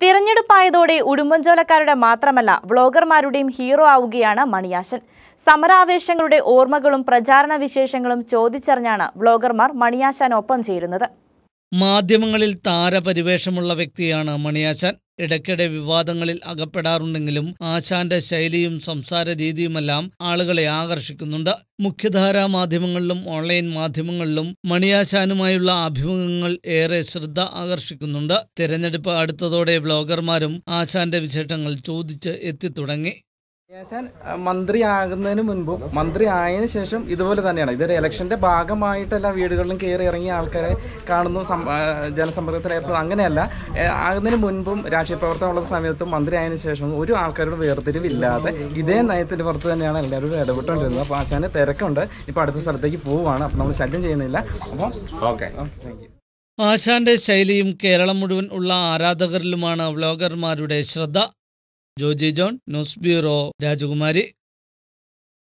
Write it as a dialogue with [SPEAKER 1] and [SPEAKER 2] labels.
[SPEAKER 1] തിരഞ്ഞെടുപ്പായതോടെ ഉടുമ്പൻചോലക്കാരുടെ മാത്രമല്ല വ്ളോഗർമാരുടെയും ഹീറോ ആവുകയാണ് മണിയാശൻ സമരാവേശങ്ങളുടെ ഓർമ്മകളും പ്രചാരണ വിശേഷങ്ങളും ചോദിച്ചറിഞ്ഞാണ് വ്ളോഗർമാർ മണിയാശാനൊപ്പം ചേരുന്നത്
[SPEAKER 2] മാധ്യമങ്ങളിൽ താരപരിവേഷമുള്ള വ്യക്തിയാണ് മണിയാശാൻ ഇടയ്ക്കിടെ വിവാദങ്ങളിൽ അകപ്പെടാറുണ്ടെങ്കിലും ആശാന്റെ ശൈലിയും സംസാര രീതിയുമെല്ലാം ആളുകളെ ആകർഷിക്കുന്നുണ്ട് മുഖ്യധാരാ മാധ്യമങ്ങളിലും ഓൺലൈൻ മാധ്യമങ്ങളിലും മണിയാശാനുമായുള്ള അഭിമുഖങ്ങൾ ഏറെ ശ്രദ്ധ ആകർഷിക്കുന്നുണ്ട് തിരഞ്ഞെടുപ്പ് അടുത്തതോടെ വ്ളോഗർമാരും ആശാന്റെ വിശേഷങ്ങൾ ചോദിച്ച് എത്തിത്തുടങ്ങി
[SPEAKER 3] യാശാൻ മന്ത്രിയാകുന്നതിന് മുൻപും മന്ത്രി ആയതിനു ശേഷം ഇതുപോലെ തന്നെയാണ് ഇതൊരു ഇലക്ഷന്റെ ഭാഗമായിട്ട് എല്ലാ വീടുകളിലും കയറി ഇറങ്ങിയ ആൾക്കാരെ കാണുന്നു സം- ആ, ജനസമ്പർക്കത്തിൽ ഏർപ്പെടുന്നു അങ്ങനെയല്ല ഏ, ആകുന്നതിന് മുൻപും രാഷ്ട്രീയ പ്രവർത്തനമുള്ള സമയത്തും മന്ത്രി ആയതിനു ശേഷം ഒരു ആൾക്കാരോട് വേർതിരിവില്ലാതെ ഇതേ നയത്തിന്റെ പുറത്ത് തന്നെയാണ് എല്ലാവരും ഇടപെട്ടുകൊണ്ടിരുന്നത് അപ്പോൾ ആശാന് തിരക്കുണ്ട് ഇപ്പോൾ അടുത്ത സ്ഥലത്തേക്ക് പോവുകയാണ് അപ്പോൾ നമ്മൾ ശല്യം ചെയ്യുന്നില്ല അപ്പോൾ ഓക്കെ താങ്ക് യു
[SPEAKER 2] ആശാന്റെ ശൈലിയും കേരളം മുഴുവൻ ഉള്ള ആരാധകരിലുമാണ് വ്ളോഗർമാരുടെ ശ്രദ്ധ ജോജി ജോൺ ന്യൂസ് ബ്യൂറോ രാജകുമാരി